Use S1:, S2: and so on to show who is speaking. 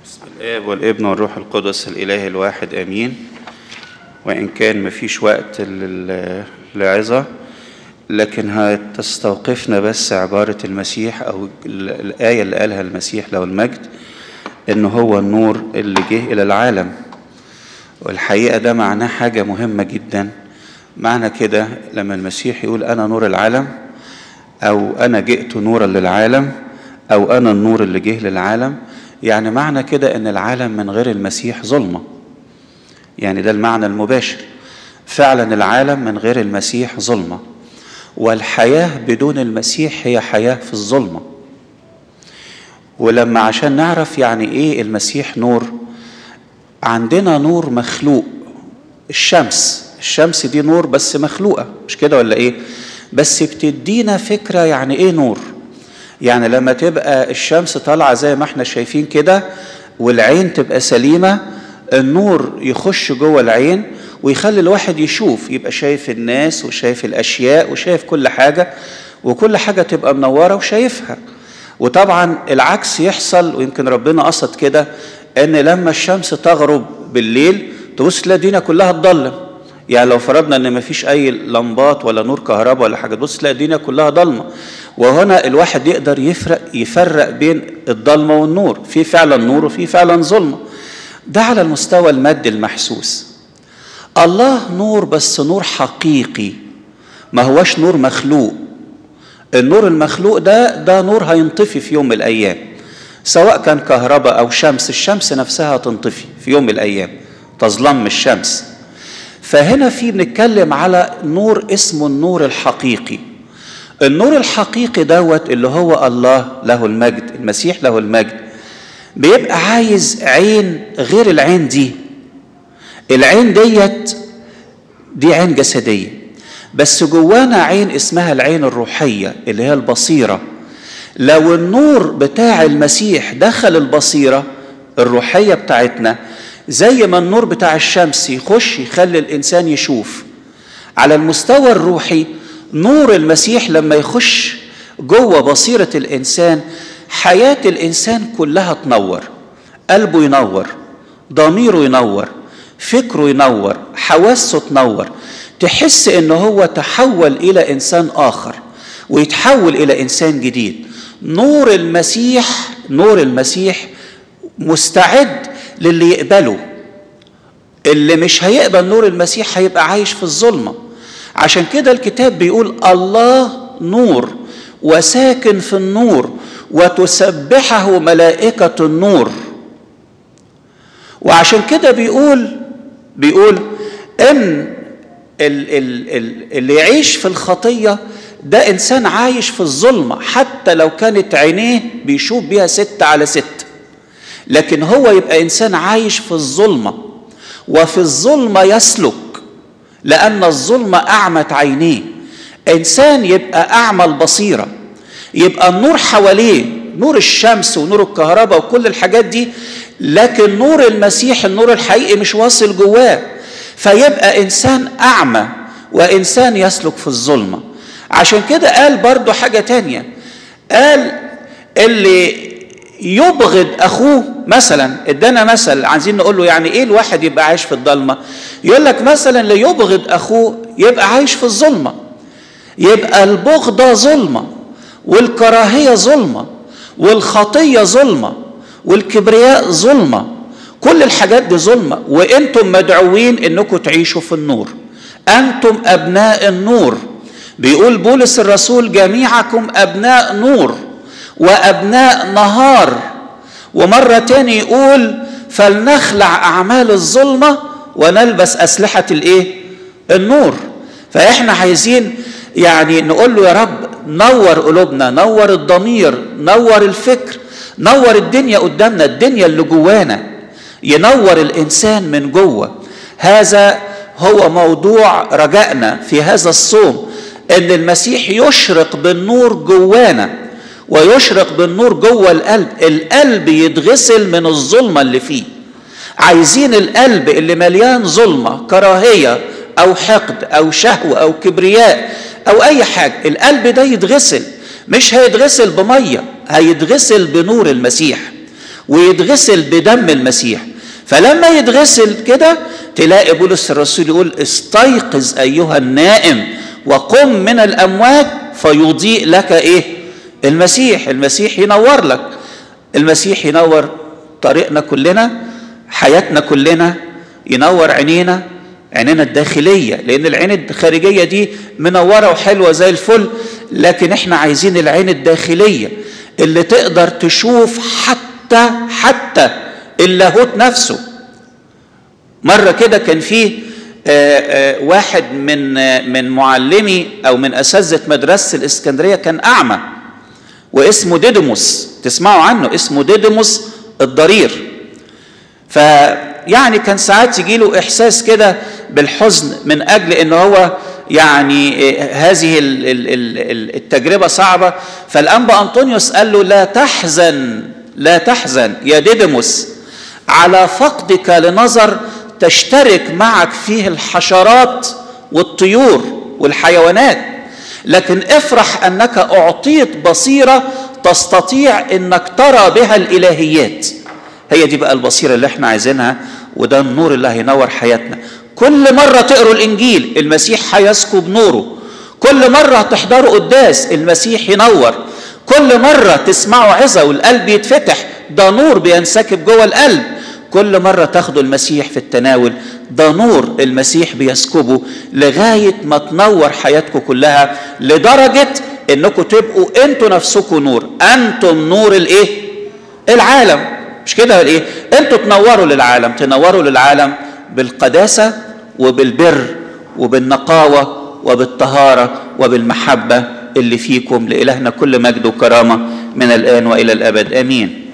S1: بسم الآب والابن والروح القدس الإله الواحد آمين وإن كان مفيش وقت لل- للعظة لكن هتستوقفنا بس عبارة المسيح أو ال- الآية اللي قالها المسيح له المجد إن هو النور اللي جه إلى العالم والحقيقة ده معناه حاجة مهمة جدا معنى كده لما المسيح يقول أنا نور العالم أو أنا جئت نورا للعالم أو أنا النور اللي جه للعالم يعني معنى كده إن العالم من غير المسيح ظلمة يعني ده المعنى المباشر فعلا العالم من غير المسيح ظلمة والحياة بدون المسيح هي حياة في الظلمة ولما عشان نعرف يعني إيه المسيح نور عندنا نور مخلوق الشمس الشمس دي نور بس مخلوقة مش كده ولا إيه بس بتدينا فكرة يعني إيه نور يعني لما تبقى الشمس طالعة زي ما احنا شايفين كده والعين تبقى سليمة النور يخش جوه العين ويخلي الواحد يشوف يبقى شايف الناس وشايف الأشياء وشايف كل حاجة وكل حاجة تبقى منورة وشايفها وطبعا العكس يحصل ويمكن ربنا قصد كده ان لما الشمس تغرب بالليل تبص تلاقي الدنيا كلها تضلم يعني لو فرضنا ان مفيش اي لمبات ولا نور كهرباء ولا حاجه تبص تلاقي الدنيا كلها ضلمه وهنا الواحد يقدر يفرق يفرق بين الضلمه والنور في فعلا نور وفي فعلا ظلمه ده على المستوى المادي المحسوس الله نور بس نور حقيقي ما هوش نور مخلوق النور المخلوق ده ده نور هينطفي في يوم من الايام سواء كان كهرباء او شمس الشمس نفسها تنطفي في يوم من الايام تظلم الشمس فهنا في بنتكلم على نور اسمه النور الحقيقي النور الحقيقي دوت اللي هو الله له المجد المسيح له المجد بيبقى عايز عين غير العين دي العين ديت دي عين جسدية بس جوانا عين اسمها العين الروحية اللي هي البصيرة لو النور بتاع المسيح دخل البصيرة الروحية بتاعتنا زي ما النور بتاع الشمس يخش يخلي الإنسان يشوف على المستوى الروحي نور المسيح لما يخش جوه بصيرة الإنسان حياة الإنسان كلها تنور قلبه ينور ضميره ينور فكره ينور حواسه تنور تحس ان هو تحول الى انسان اخر ويتحول الى انسان جديد نور المسيح نور المسيح مستعد للي يقبله اللي مش هيقبل نور المسيح هيبقى عايش في الظلمه عشان كده الكتاب بيقول الله نور وساكن في النور وتسبحه ملائكه النور وعشان كده بيقول بيقول ان ال ال ال اللي يعيش في الخطيه ده انسان عايش في الظلمه حتى لو كانت عينيه بيشوف بيها ست على ست لكن هو يبقى انسان عايش في الظلمه وفي الظلمه يسلك لان الظلمه اعمت عينيه انسان يبقى اعمى البصيره يبقى النور حواليه نور الشمس ونور الكهرباء وكل الحاجات دي لكن نور المسيح النور الحقيقي مش واصل جواه فيبقى انسان اعمى وانسان يسلك في الظلمه عشان كده قال برضو حاجه تانية قال اللي يبغض اخوه مثلا ادانا مثل عايزين نقول له يعني ايه الواحد يبقى عايش في الضلمه يقول لك مثلا اللي يبغض اخوه يبقى عايش في الظلمه يبقى البغضه ظلمه والكراهيه ظلمه والخطيه ظلمه والكبرياء ظلمه كل الحاجات دي ظلمه وانتم مدعوين انكم تعيشوا في النور انتم ابناء النور بيقول بولس الرسول جميعكم ابناء نور وابناء نهار ومره تاني يقول فلنخلع اعمال الظلمه ونلبس اسلحه الايه النور فاحنا عايزين يعني نقول له يا رب نور قلوبنا نور الضمير نور الفكر نور الدنيا قدامنا الدنيا اللي جوانا ينور الانسان من جوه هذا هو موضوع رجائنا في هذا الصوم ان المسيح يشرق بالنور جوانا ويشرق بالنور جوه القلب القلب يتغسل من الظلمه اللي فيه عايزين القلب اللي مليان ظلمه كراهيه او حقد او شهوه او كبرياء او اي حاجه القلب ده يتغسل مش هيتغسل بميه هيتغسل بنور المسيح ويتغسل بدم المسيح فلما يتغسل كده تلاقي بولس الرسول يقول استيقظ ايها النائم وقم من الاموات فيضيء لك ايه المسيح المسيح ينور لك المسيح ينور طريقنا كلنا حياتنا كلنا ينور عينينا عينينا الداخلية لأن العين الخارجية دي منورة وحلوة زي الفل لكن احنا عايزين العين الداخلية اللي تقدر تشوف حتى حتى اللاهوت نفسه مرة كده كان فيه واحد من من معلمي او من اساتذه مدرسه الاسكندريه كان اعمى واسمه ديدموس تسمعوا عنه اسمه ديدموس الضرير فيعني كان ساعات يجي له احساس كده بالحزن من اجل ان هو يعني هذه التجربه صعبه فالانبا انطونيوس قال له لا تحزن لا تحزن يا ديدموس على فقدك لنظر تشترك معك فيه الحشرات والطيور والحيوانات لكن افرح انك اعطيت بصيره تستطيع انك ترى بها الالهيات هي دي بقى البصيره اللي احنا عايزينها وده النور اللي هينور حياتنا كل مره تقروا الانجيل المسيح هيسكب نوره كل مره تحضروا قداس المسيح ينور كل مره تسمعوا عظه والقلب يتفتح ده نور بينسكب جوه القلب كل مرة تاخدوا المسيح في التناول ده نور المسيح بيسكبه لغاية ما تنور حياتكم كلها لدرجة انكم تبقوا انتوا نفسكم نور انتم نور الايه العالم مش كده الايه انتوا تنوروا للعالم تنوروا للعالم بالقداسة وبالبر وبالنقاوة وبالطهارة وبالمحبة اللي فيكم لإلهنا كل مجد وكرامة من الآن وإلى الأبد آمين